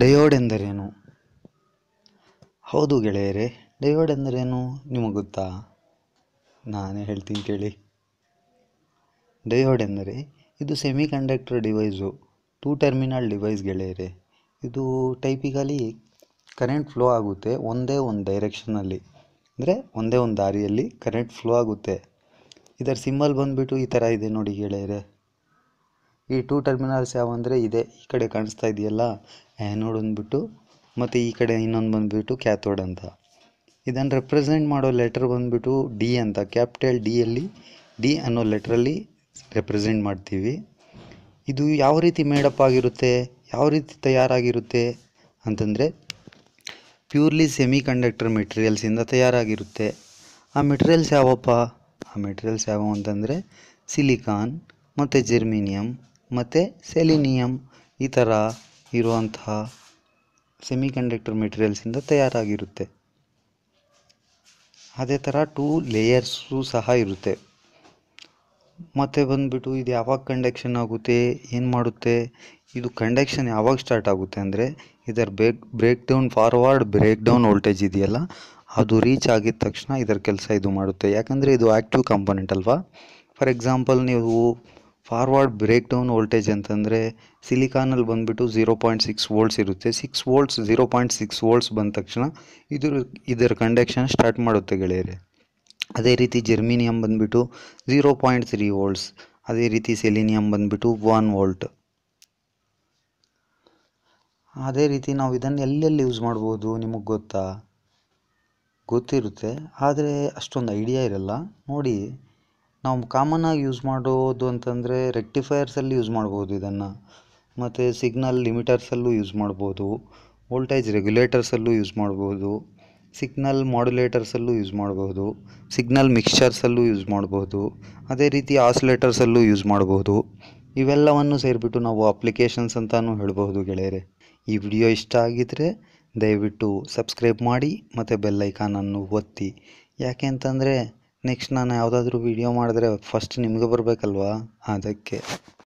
diode ಎಂದರೇನು ಹೌದು ಗೆಳೆಯರೆ ಡಯೋಡ್ ಎಂದರೇನು ನಿಮಗೆ ಗೊತ್ತಾ ನಾನೇ ಹೇಳ್ತೀನಿ ಕೇಳಿ ಡಯೋಡ್ ಎಂದರೆ ಇದು semiconductor device two terminal device ಗೆಳೆಯರೆ ಇದು ಟೈಪಿಕಲಿ ಕರೆಂಟ್ ಫ್ಲೋ ಆಗುತ್ತೆ ಒಂದೇ ಒಂದು ಡೈರೆಕ್ಷನಲ್ಲಿ ಅಂದರೆ ಒಂದೇ ಒಂದು ದಾರಿಯಲ್ಲಿ ಕರೆಂಟ್ ಫ್ಲೋ ಆಗುತ್ತೆ ಇದರ ಸಿಂಬಲ್ ಬಂದುಬಿಟ್ಟು ಈ ಥರ ಇದೆ ನೋಡಿ ಗೆಳೆಯರೆ ಈ ಟೂ ಟರ್ಮಿನಲ್ಸ್ ಯಾವ ಅಂದರೆ ಇದೆ ಈ ಕಡೆ ಕಾಣಿಸ್ತಾ ಇದೆಯಲ್ಲ ಆ್ಯನೋಡ್ ಅಂದ್ಬಿಟ್ಟು ಮತ್ತು ಈ ಕಡೆ ಇನ್ನೊಂದು ಬಂದುಬಿಟ್ಟು ಕ್ಯಾಥೋಡ್ ಅಂತ ಇದನ್ನು ರೆಪ್ರೆಸೆಂಟ್ ಮಾಡೋ ಲೆಟರ್ ಬಂದುಬಿಟ್ಟು ಡಿ ಅಂತ ಕ್ಯಾಪಿಟಲ್ ಡಿಯಲ್ಲಿ ಡಿ ಅನ್ನೋ ಲೆಟ್ರಲ್ಲಿ ರೆಪ್ರೆಸೆಂಟ್ ಮಾಡ್ತೀವಿ ಇದು ಯಾವ ರೀತಿ ಮೇಡಪ್ ಆಗಿರುತ್ತೆ ಯಾವ ರೀತಿ ತಯಾರಾಗಿರುತ್ತೆ ಅಂತಂದರೆ ಪ್ಯೂರ್ಲಿ ಸೆಮಿ ಕಂಡಕ್ಟರ್ ಮೆಟೀರಿಯಲ್ಸಿಂದ ತಯಾರಾಗಿರುತ್ತೆ ಆ ಮೆಟೀರಿಯಲ್ಸ್ ಯಾವಪ್ಪ ಆ ಮೆಟೀರಿಯಲ್ಸ್ ಯಾವುವು ಅಂತಂದರೆ ಸಿಲಿಕಾನ್ ಮತ್ತು ಜೆರ್ಮಿನಿಯಮ್ ಮತ್ತು ಸೆಲಿನಿಯಮ್ ಈ ಥರ ಇರುವಂತಹ ಸೆಮಿ ಕಂಡಕ್ಟರ್ ಮೆಟೀರಿಯಲ್ಸಿಂದ ತಯಾರಾಗಿರುತ್ತೆ ಅದೇ ಥರ ಟೂ ಲೇಯರ್ಸು ಸಹ ಇರುತ್ತೆ ಮತ್ತು ಬಂದುಬಿಟ್ಟು ಇದು ಯಾವಾಗ ಕಂಡಕ್ಷನ್ ಆಗುತ್ತೆ ಏನು ಮಾಡುತ್ತೆ ಇದು ಕಂಡಕ್ಷನ್ ಯಾವಾಗ ಸ್ಟಾರ್ಟ್ ಆಗುತ್ತೆ ಅಂದರೆ ಇದರ break break down forward break down voltage ಇದೆಯಲ್ಲ ಅದು ರೀಚ್ ಆಗಿದ ತಕ್ಷಣ ಇದರ ಕೆಲಸ ಇದು ಮಾಡುತ್ತೆ ಯಾಕಂದರೆ ಇದು ಆ್ಯಕ್ಟಿವ್ ಕಾಂಪೊನೆಂಟ್ ಅಲ್ವಾ ಫಾರ್ ಎಕ್ಸಾಂಪಲ್ ನೀವು ಫಾರ್ವರ್ಡ್ ಬ್ರೇಕ್ ಡೌನ್ ವೋಲ್ಟೇಜ್ ಅಂತಂದರೆ ಸಿಲಿಕಾನಲ್ಲಿ ಬಂದುಬಿಟ್ಟು ಝೀರೋ ಪಾಯಿಂಟ್ ಸಿಕ್ಸ್ ವೋಲ್ಟ್ಸ್ ಇರುತ್ತೆ six volts zero point six volts ಬಂದ ತಕ್ಷಣ ಇದು ಇದರ ಕಂಡಕ್ಷನ್ ಸ್ಟಾರ್ಟ್ ಮಾಡುತ್ತೆ ಗೆಳೆಯರೆ ಅದೇ ರೀತಿ ಜೆರ್ಮಿನಿಯಮ್ ಬಂದುಬಿಟ್ಟು ಝೀರೋ ಪಾಯಿಂಟ್ ತ್ರೀ ವೋಲ್ಟ್ಸ್ ಅದೇ ರೀತಿ ಸೆಲಿನಿಯಮ್ ಬಂದುಬಿಟ್ಟು ಒನ್ ವೋಲ್ಟ್ ಅದೇ ರೀತಿ ನಾವು ಇದನ್ನು ಎಲ್ಲೆಲ್ಲಿ ಯೂಸ್ ಮಾಡ್ಬೋದು ನಿಮಗೆ ಗೊತ್ತಾ ಗೊತ್ತಿರುತ್ತೆ ಆದರೆ ಅಷ್ಟೊಂದು ಐಡಿಯಾ ಇರಲ್ಲ ನೋಡಿ ನಾವು ಕಾಮನ್ನಾಗಿ ಯೂಸ್ ಮಾಡೋದು ಅಂತಂದರೆ ರೆಕ್ಟಿಫೈಯರ್ಸಲ್ಲಿ ಯೂಸ್ ಮಾಡ್ಬೋದು ಇದನ್ನು ಮತ್ತು ಸಿಗ್ನಲ್ ಲಿಮಿಟರ್ಸಲ್ಲೂ ಯೂಸ್ ಮಾಡ್ಬೋದು ವೋಲ್ಟೇಜ್ ರೆಗ್ಯುಲೇಟರ್ಸಲ್ಲೂ ಯೂಸ್ ಮಾಡ್ಬೋದು ಸಿಗ್ನಲ್ ಮಾಡ್ಯುಲೇಟರ್ಸಲ್ಲೂ ಯೂಸ್ ಮಾಡ್ಬೋದು ಸಿಗ್ನಲ್ ಮಿಕ್ಸ್ಚರ್ಸಲ್ಲೂ ಯೂಸ್ ಮಾಡ್ಬೋದು ಅದೇ ರೀತಿ ಆಸಿಲೇಟರ್ಸಲ್ಲೂ ಯೂಸ್ ಮಾಡ್ಬೋದು ಇವೆಲ್ಲವನ್ನು ಸೇರಿಬಿಟ್ಟು ನಾವು ಅಪ್ಲಿಕೇಶನ್ಸ್ ಅಂತಲೂ ಹೇಳ್ಬೋದು ಗೆಳೆಯರೆ ಈ ವಿಡಿಯೋ ಇಷ್ಟ ಆಗಿದ್ದರೆ ದಯವಿಟ್ಟು ಸಬ್ಸ್ಕ್ರೈಬ್ ಮಾಡಿ ಮತ್ತು ಬೆಲ್ ಐಕಾನನ್ನು ಒತ್ತಿ ಯಾಕೆ ಅಂತಂದರೆ ನೆಕ್ಸ್ಟ್ ನಾನು ಯಾವುದಾದ್ರೂ ವಿಡಿಯೋ ಮಾಡಿದ್ರೆ ಫಸ್ಟ್ ನಿಮಗೆ ಬರಬೇಕಲ್ವಾ ಅದಕ್ಕೆ